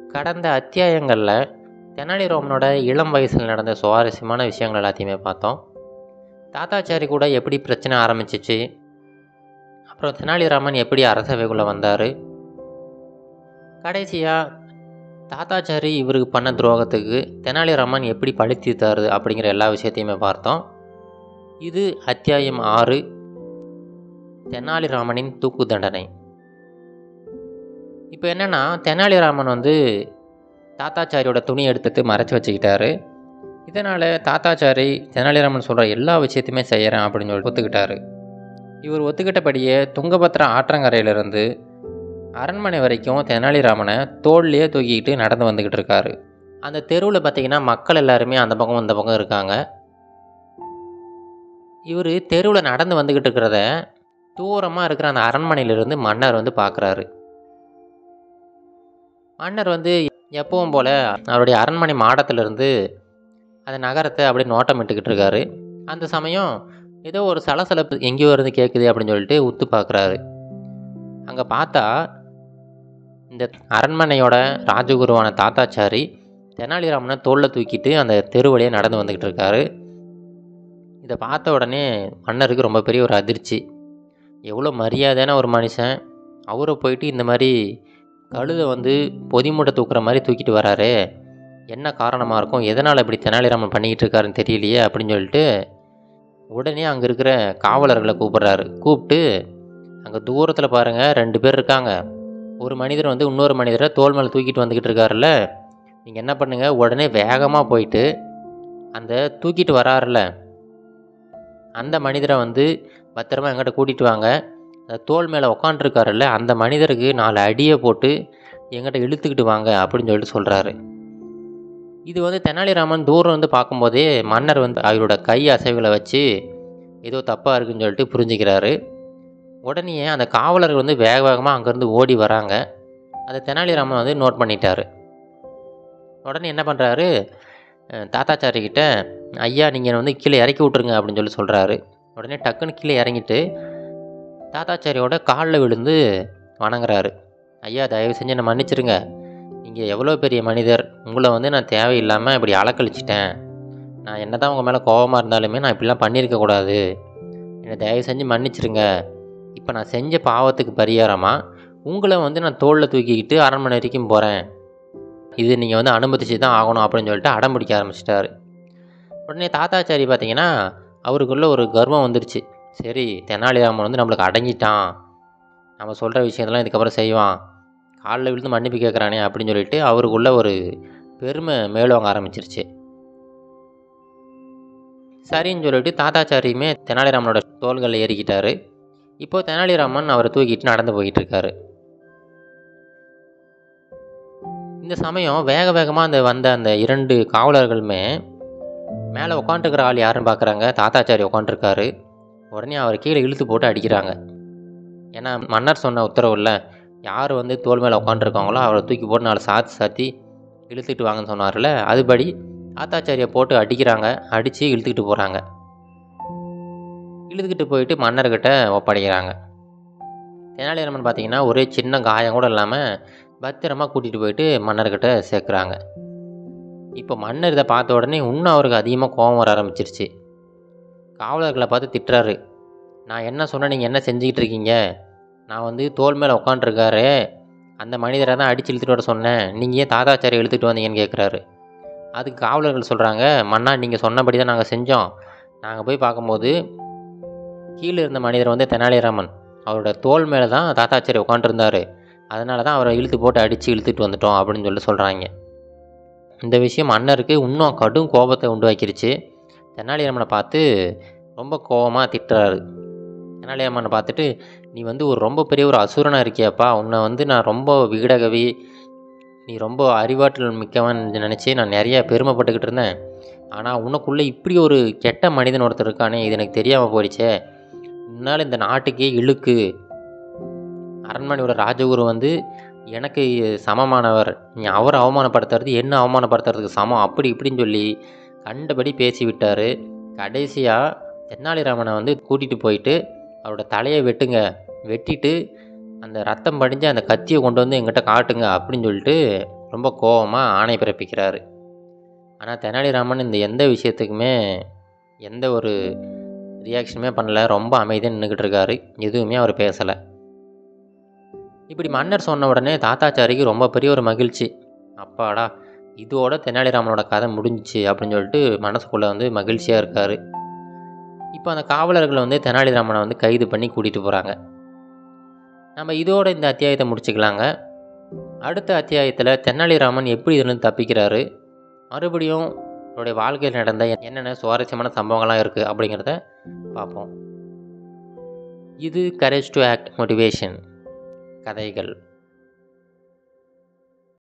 கடந்த அத்தியாயங்களில் தெனாலிராமனோட இளம் வயசில் நடந்த சுவாரஸ்யமான விஷயங்கள் எல்லாத்தையுமே பார்த்தோம் தாத்தாச்சாரி கூட எப்படி பிரச்சனை ஆரம்பிச்சிச்சு அப்புறம் தெனாலிராமன் எப்படி அரசவைக்குள்ளே வந்தார் கடைசியாக தாத்தாச்சாரி இவருக்கு பண்ண துரோகத்துக்கு தெனாலிராமன் எப்படி பழி தீர்த்தாரு அப்படிங்கிற எல்லா விஷயத்தையுமே பார்த்தோம் இது அத்தியாயம் ஆறு தெனாலிராமனின் தூக்கு தண்டனை இப்போ என்னென்னா தெனாலிராமன் வந்து தாத்தாச்சாரியோட துணி எடுத்துட்டு மறைச்சி வச்சுக்கிட்டாரு இதனால் தாத்தாச்சாரி தெனாலிராமன் சொல்கிற எல்லா விஷயத்தையுமே செய்கிறேன் அப்படின்னு சொல்லி ஒத்துக்கிட்டாரு இவர் ஒத்துக்கிட்டபடியே துங்கபத்ரா ஆற்றங்கரையிலிருந்து அரண்மனை வரைக்கும் தெனாலிராமனை தோல்லையே தூக்கிக்கிட்டு நடந்து வந்துக்கிட்டு இருக்காரு அந்த தெருவில் பார்த்தீங்கன்னா மக்கள் எல்லாருமே அந்த பக்கம் இந்த பக்கம் இருக்காங்க இவர் தெருவில் நடந்து வந்துக்கிட்டு இருக்கிறத தூரமாக இருக்கிற அந்த அரண்மனையிலிருந்து மன்னர் வந்து பார்க்குறாரு மன்னர் வந்து எப்பவும் போல் அவருடைய அரண்மனை மாடத்திலிருந்து அந்த நகரத்தை அப்படியே நோட்டமிட்டுக்கிட்டு இருக்காரு அந்த சமயம் ஏதோ ஒரு சலசலப்பு எங்கேயோ இருந்து கேட்குது அப்படின்னு சொல்லிட்டு உத்து பார்க்குறாரு அங்கே பார்த்தா இந்த அரண்மனையோட ராஜகுருவான தாத்தாச்சாரி தெனாலிராமனை தோளில் தூக்கிட்டு அந்த தெரு வழியாக நடந்து வந்துக்கிட்டு இருக்காரு இதை பார்த்த உடனே மன்னருக்கு ரொம்ப பெரிய ஒரு அதிர்ச்சி எவ்வளோ மரியாதையான ஒரு மனுஷன் அவரை போயிட்டு இந்த மாதிரி கழுதை வந்து பொதி மூட்டை தூக்குற மாதிரி தூக்கிட்டு வராரு என்ன காரணமாக இருக்கும் எதனால் இப்படி தெனாலிராமன் பண்ணிக்கிட்டு இருக்காருன்னு தெரியலையே அப்படின்னு சொல்லிட்டு உடனே அங்கே இருக்கிற காவலர்களை கூப்பிட்றாரு கூப்பிட்டு அங்கே தூரத்தில் பாருங்கள் ரெண்டு பேர் இருக்காங்க ஒரு மனிதர் வந்து இன்னொரு மனிதரை தோல் மேலே தூக்கிட்டு வந்துக்கிட்டு இருக்காருல்ல நீங்கள் என்ன பண்ணுங்கள் உடனே வேகமாக போயிட்டு அந்த தூக்கிட்டு வராருல அந்த மனிதரை வந்து பத்திரமா எங்கிட்ட கூட்டிகிட்டு வாங்க அந்த தோல் மேலே உக்காண்ட்ருக்காருல்ல அந்த மனிதருக்கு நாலு அடியை போட்டு எங்கிட்ட இழுத்துக்கிட்டு வாங்க அப்படின்னு சொல்லிட்டு சொல்கிறாரு இது வந்து தெனாலிராமன் தூரம் வந்து பார்க்கும்போதே மன்னர் வந்து அவரோட கை அசைவுகளை வச்சு ஏதோ தப்பாக இருக்குன்னு சொல்லிட்டு புரிஞ்சுக்கிறாரு உடனே அந்த காவலர்கள் வந்து வேக வேகமாக அங்கேருந்து ஓடி வராங்க அதை தெனாலிராமன் வந்து நோட் பண்ணிட்டாரு உடனே என்ன பண்ணுறாரு தாத்தாச்சாரி கிட்ட ஐயா நீங்கள் வந்து கீழே இறக்கி விட்ருங்க அப்படின்னு சொல்லி சொல்கிறாரு உடனே டக்குன்னு கீழே இறங்கிட்டு தாத்தாச்சாரியோட காலில் விழுந்து வணங்குறாரு ஐயா தயவு செஞ்சு என்னை மன்னிச்சிருங்க நீங்கள் எவ்வளோ பெரிய மனிதர் உங்களை வந்து நான் தேவையில்லாமல் இப்படி அலக்கழிச்சிட்டேன் நான் என்ன தான் உங்கள் மேலே கோபமாக இருந்தாலுமே நான் இப்படிலாம் பண்ணியிருக்கக்கூடாது என்னை தயவு செஞ்சு மன்னிச்சிருங்க இப்போ நான் செஞ்ச பாவத்துக்கு பரிகாரமாக உங்களை வந்து நான் தோளில் தூக்கிக்கிட்டு அரண்மனை வரைக்கும் போகிறேன் இது நீங்கள் வந்து அனுமதிச்சு தான் ஆகணும் அப்படின்னு சொல்லிட்டு அடம் பிடிக்க ஆரம்பிச்சிட்டாரு உடனே தாத்தாச்சாரி பார்த்தீங்கன்னா அவருக்குள்ளே ஒரு கர்வம் வந்துருச்சு சரி தெனாலிராமன் வந்து நம்மளுக்கு அடங்கிட்டான் நம்ம சொல்கிற விஷயத்தெல்லாம் இதுக்கப்புறம் செய்வான் காலில் விழுந்து மன்னிப்பு கேட்குறானே அப்படின்னு சொல்லிட்டு அவருக்குள்ள ஒரு பெருமை மேலோங்க ஆரம்பிச்சிருச்சு சரின்னு சொல்லிட்டு தாத்தாச்சாரியுமே தெனாலிராமனோட தோள்களில் ஏறிக்கிட்டாரு இப்போது தெனாலிராமன் அவரை தூக்கிட்டு நடந்து போய்கிட்டு இருக்காரு இந்த சமயம் வேக வேகமாக அந்த வந்த அந்த இரண்டு காவலர்களுமே மேலே உட்காந்துருக்கிற ஆள் யாருன்னு பார்க்குறாங்க தாத்தாச்சாரி உட்காந்துருக்காரு உடனே அவர் கீழே இழுத்து போட்டு அடிக்கிறாங்க ஏன்னா மன்னர் சொன்ன உத்தரவில் யார் வந்து தோல் மேலே உட்காந்துருக்காங்களோ அவரை தூக்கி போட்டு நாலு சாத்தி சாத்தி இழுத்துட்டு வாங்கன்னு சொன்னார்ல அதுபடி தாத்தாச்சாரியை போட்டு அடிக்கிறாங்க அடித்து இழுத்துக்கிட்டு போகிறாங்க இழுத்துக்கிட்டு போயிட்டு மன்னர்கிட்ட ஒப்படைக்கிறாங்க தெனாலிராமன் பார்த்தீங்கன்னா ஒரே சின்ன காயம் கூட இல்லாமல் பத்திரமா கூட்டிகிட்டு போயிட்டு மன்னர்கிட்ட சேர்க்குறாங்க இப்போ மன்னர் இதை பார்த்த உடனே இன்னும் அவருக்கு அதிகமாக கோபம் வர ஆரம்பிச்சிருச்சு காவலர்களை பார்த்து திட்டுறாரு நான் என்ன சொன்னேன் நீங்கள் என்ன செஞ்சுக்கிட்டு இருக்கீங்க நான் வந்து தோல் மேலே உட்காண்ட்ருக்காரு அந்த மனிதரை தான் அடித்து இழுத்துட்டு வர சொன்னேன் நீங்கள் ஏன் தாத்தாச்சாரி இழுத்துட்டு வந்தீங்கன்னு கேட்குறாரு அதுக்கு காவலர்கள் சொல்கிறாங்க மன்னா நீங்கள் சொன்னபடி தான் நாங்கள் செஞ்சோம் நாங்கள் போய் பார்க்கும்போது கீழே இருந்த மனிதர் வந்து தெனாலிராமன் அவரோட தோல் மேலே தான் தாத்தாச்சாரி உட்காண்ட்ருந்தார் அதனால தான் அவரை இழுத்து போட்டு அடித்து இழுத்துட்டு வந்துட்டோம் அப்படின்னு சொல்லி சொல்கிறாங்க இந்த விஷயம் மன்னருக்கு இன்னும் கடும் கோபத்தை உண்டாக்கிருச்சு தெனாலிராமனை பார்த்து ரொம்ப கோபமாக திட்டுறாரு தெனாலிராமனை பார்த்துட்டு நீ வந்து ஒரு ரொம்ப பெரிய ஒரு அசுரனாக இருக்கியாப்பா உன்னை வந்து நான் ரொம்ப விகடகவி நீ ரொம்ப அறிவாற்றல் மிக்கவன் நினச்சி நான் நிறைய பெருமைப்பட்டுக்கிட்டு இருந்தேன் ஆனால் உனக்குள்ளே இப்படி ஒரு கெட்ட மனிதன் ஒருத்தர் இருக்கானே இது எனக்கு தெரியாமல் போயிடுச்சே உன்னால் இந்த நாட்டுக்கே இழுக்கு அரண்மனையோட ராஜகுரு வந்து எனக்கு சமமானவர் நீ அவரை அவமானப்படுத்துறது என்ன அவமானப்படுத்துறதுக்கு சமம் அப்படி இப்படின்னு சொல்லி கண்டபடி பேசி விட்டார் கடைசியாக தென்னாலிராமனை வந்து கூட்டிகிட்டு போயிட்டு அவரோட தலையை வெட்டுங்க வெட்டிட்டு அந்த ரத்தம் படிஞ்ச அந்த கத்தியை கொண்டு வந்து எங்கிட்ட காட்டுங்க அப்படின்னு சொல்லிட்டு ரொம்ப கோபமாக ஆணை பிறப்பிக்கிறாரு ஆனால் தெனாலிராமன் இந்த எந்த விஷயத்துக்குமே எந்த ஒரு ரியாக்ஷனுமே பண்ணல ரொம்ப அமைதியாக நின்றுக்கிட்டு இருக்காரு எதுவுமே அவர் பேசலை இப்படி மன்னர் சொன்ன உடனே தாத்தாச்சாரிக்கு ரொம்ப பெரிய ஒரு மகிழ்ச்சி அப்பாடா இதோட தெனாலிராமனோட கதை முடிஞ்சிச்சு அப்படின்னு சொல்லிட்டு மனசுக்குள்ளே வந்து மகிழ்ச்சியாக இருக்கார் இப்போ அந்த காவலர்கள் வந்து தெனாலிராமனை வந்து கைது பண்ணி கூட்டிகிட்டு போகிறாங்க நம்ம இதோட இந்த அத்தியாயத்தை முடிச்சுக்கலாங்க அடுத்த அத்தியாயத்தில் தெனாலிராமன் எப்படி இருந்து தப்பிக்கிறாரு மறுபடியும் அவருடைய வாழ்க்கையில் நடந்த என்னென்ன சுவாரஸ்யமான சம்பவங்கள்லாம் இருக்குது அப்படிங்கிறத பார்ப்போம் இது கரேஜ் டு ஆக்ட் மோட்டிவேஷன் கதைகள்